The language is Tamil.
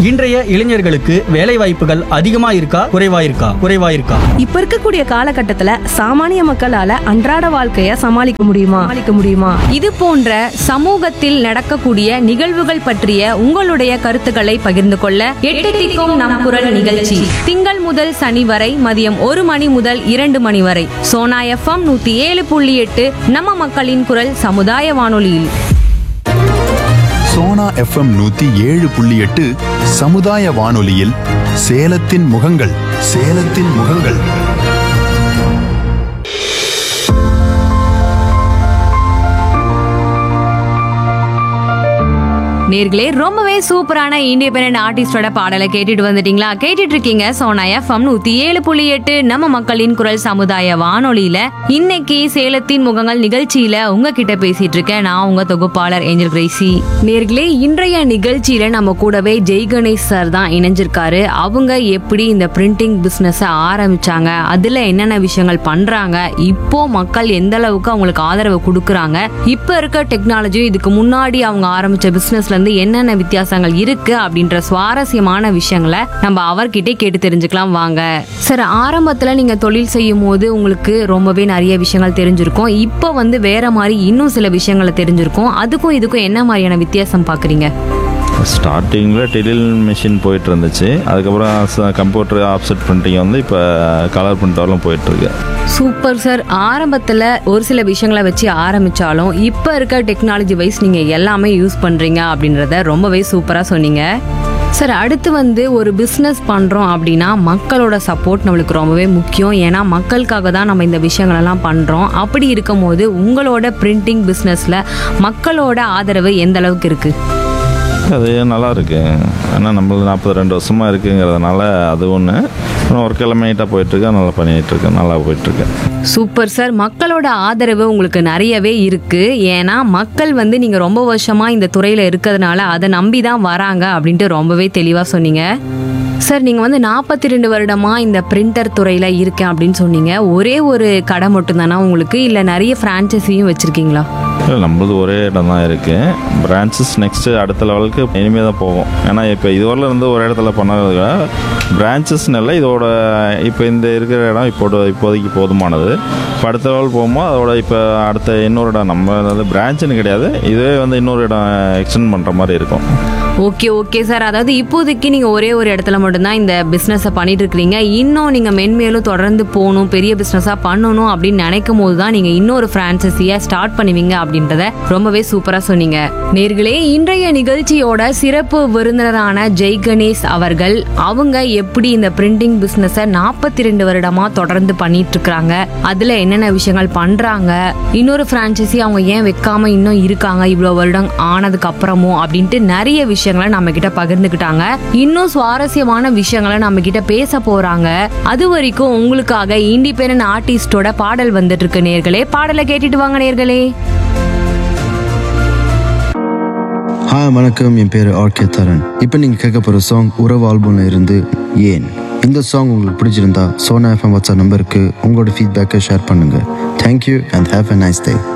இன்றைய இளைஞர்களுக்கு வேலை வாய்ப்புகள் அதிகமா இருக்கா குறைவா இருக்கா குறைவா இருக்கா இப்ப இருக்கக்கூடிய காலகட்டத்துல சாமானிய மக்களால அன்றாட வாழ்க்கைய சமாளிக்க முடியுமா சமாளிக்க முடியுமா இது போன்ற சமூகத்தில் நடக்கக்கூடிய நிகழ்வுகள் பற்றிய உங்களுடைய கருத்துக்களை பகிர்ந்து கொள்ள எட்டு திக்கும் நம் குரல் நிகழ்ச்சி திங்கள் முதல் சனி வரை மதியம் ஒரு மணி முதல் இரண்டு மணி வரை சோனா எஃப்எம் நூத்தி ஏழு புள்ளி எட்டு நம்ம மக்களின் குரல் சமுதாய வானொலியில் சோனா எஃப்எம் நூத்தி ஏழு புள்ளி எட்டு சமுதாய வானொலியில் சேலத்தின் முகங்கள் சேலத்தின் முகங்கள் நேர்களே ரொம்பவே சூப்பரான இண்டிபெண்டன்ட் ஆர்டிஸ்டோட பாடலை கேட்டுட்டு வந்துட்டீங்களா கேட்டுட்டு இருக்கீங்க சோனா எஃப்எம் நூத்தி ஏழு புள்ளி எட்டு நம்ம மக்களின் குரல் சமுதாய வானொலியில இன்னைக்கு சேலத்தின் முகங்கள் நிகழ்ச்சியில உங்ககிட்ட பேசிட்டு இருக்கேன் நான் உங்க தொகுப்பாளர் ஏஞ்சல் கிரேசி நேர்களே இன்றைய நிகழ்ச்சியில நம்ம கூடவே ஜெய் கணேஷ் சார் தான் இணைஞ்சிருக்காரு அவங்க எப்படி இந்த பிரிண்டிங் பிசினஸ் ஆரம்பிச்சாங்க அதுல என்னென்ன விஷயங்கள் பண்றாங்க இப்போ மக்கள் எந்த அளவுக்கு அவங்களுக்கு ஆதரவு கொடுக்கறாங்க இப்ப இருக்க டெக்னாலஜி இதுக்கு முன்னாடி அவங்க ஆரம்பிச்ச பிசினஸ்ல இருந்து என்னென்ன வித்தியாசங்கள் இருக்கு அப்படின்ற சுவாரஸ்யமான விஷயங்களை நம்ம அவர்கிட்ட கேட்டு தெரிஞ்சுக்கலாம் வாங்க சார் ஆரம்பத்துல நீங்க தொழில் செய்யும் போது உங்களுக்கு ரொம்பவே நிறைய விஷயங்கள் தெரிஞ்சிருக்கும் இப்போ வந்து வேற மாதிரி இன்னும் சில விஷயங்களை தெரிஞ்சிருக்கும் அதுக்கும் இதுக்கும் என்ன மாதிரியான வித்தியாசம் பாக்குறீங்க ஸ்டார்டிங்கில் டெலில் மிஷின் போயிட்டு இருந்துச்சு அதுக்கப்புறம் கம்ப்யூட்டர் ஆப்செட் பிரிண்டிங் வந்து இப்போ கலர் பிரிண்டர்லாம் போயிட்டுருக்கு சூப்பர் சார் ஆரம்பத்துல ஒரு சில விஷயங்களை வச்சு ஆரம்பிச்சாலும் இப்ப இருக்க டெக்னாலஜி வைஸ் நீங்க எல்லாமே யூஸ் பண்றீங்க அப்படின்றத ரொம்பவே சூப்பரா சொன்னீங்க சார் அடுத்து வந்து ஒரு பிஸ்னஸ் பண்ணுறோம் அப்படின்னா மக்களோட சப்போர்ட் நம்மளுக்கு ரொம்பவே முக்கியம் ஏன்னா மக்களுக்காக தான் நம்ம இந்த விஷயங்களெல்லாம் பண்ணுறோம் அப்படி இருக்கும்போது உங்களோட பிரிண்டிங் பிஸ்னஸில் மக்களோட ஆதரவு எந்த அளவுக்கு இருக்குது அது நல்லா இருக்கு ஏன்னா நம்மளது நாற்பது ரெண்டு வருஷமாக இருக்குங்கிறதுனால அது ஒன்று ஒர்க் எல்லாமே நீட்டாக போயிட்டுருக்கு நல்லா பண்ணிகிட்டு இருக்கு நல்லா போயிட்டுருக்கு சூப்பர் சார் மக்களோட ஆதரவு உங்களுக்கு நிறையவே இருக்கு ஏன்னா மக்கள் வந்து நீங்க ரொம்ப வருஷமா இந்த துறையில இருக்கிறதுனால அதை நம்பி தான் வராங்க அப்படின்ட்டு ரொம்பவே தெளிவா சொன்னீங்க சார் நீங்கள் வந்து நாற்பத்தி ரெண்டு வருடமா இந்த பிரிண்டர் துறையில இருக்கேன் அப்படின்னு சொன்னீங்க ஒரே ஒரு கடை மட்டும்தானா உங்களுக்கு இல்லை நிறைய ஃப்ரான்ச்சைஸியும் வச்சிருக்கீங்களா இல்லை நம்மளது ஒரே இடம் தான் இருக்குது பிரான்ச்சஸ் நெக்ஸ்ட்டு அடுத்த லெவலுக்கு இனிமேல் தான் போகும் ஏன்னா இப்போ இதுவரையில இருந்து ஒரு இடத்துல பண்ணதுக்கு பிரான்ச்சஸ்னு இல்லை இதோட இப்போ இந்த இருக்கிற இடம் இப்போ இப்போதைக்கு போதுமானது இப்போ அடுத்த லெவல் போகும்போது அதோட இப்போ அடுத்த இன்னொரு இடம் நம்ம வந்து பிரான்ச்சுன்னு கிடையாது இதுவே வந்து இன்னொரு இடம் எக்ஸ்டெண்ட் பண்ணுற மாதிரி இருக்கும் ஓகே ஓகே சார் அதாவது இப்போதைக்கு நீங்கள் ஒரே ஒரு இடத்துல மட்டும்தான் இந்த பிஸ்னஸை பண்ணிட்டு இருக்கிறீங்க இன்னும் நீங்கள் மென்மேலும் தொடர்ந்து போகணும் பெரிய பிஸ்னஸாக பண்ணணும் அப்படின்னு நினைக்கும் போது தான் நீங்கள் இன்னொரு ஃப்ரான்ச்சைஸியை ஸ்டார்ட் பண்ணுவீங்க அப்படின்றத ரொம்பவே சூப்பராக சொன்னீங்க நேர்களே இன்றைய நிகழ்ச்சியோட சிறப்பு விருந்தினரான ஜெய் கணேஷ் அவர்கள் அவங்க எப்படி இந்த பிரிண்டிங் பிஸ்னஸை நாற்பத்தி ரெண்டு வருடமா தொடர்ந்து பண்ணிட்டு இருக்காங்க அதுல என்னென்ன விஷயங்கள் பண்றாங்க இன்னொரு ஃப்ரான்ச்சைசி அவங்க ஏன் வைக்காம இன்னும் இருக்காங்க இவ்வளவு வருடம் ஆனதுக்கு அப்புறமும் அப்படின்ட்டு நிறைய விஷயங்களை நம்ம கிட்ட பகிர்ந்துக்கிட்டாங்க இன்னும் சுவாரஸ்யமான விஷயங்களை நம்ம கிட்ட பேச போறாங்க அது வரைக்கும் உங்களுக்காக இண்டிபெண்டன்ட் ஆர்டிஸ்டோட பாடல் வந்துட்டு இருக்கு நேர்களே பாடலை கேட்டுட்டு வாங்க நேர்களே ஹாய் வணக்கம் என் பேர் ஆர்கே தரன் இப்போ நீங்கள் கேட்க போகிற சாங் உறவு ஆல்பம்ல இருந்து ஏன் இந்த சாங் உங்களுக்கு பிடிச்சிருந்தா சோனா எஃப்எம் வாட்ஸ்அப் நம்பருக்கு உங்களோட ஃபீட்பேக்கை ஷேர் பண்ணுங்கள் thank you and have a nice day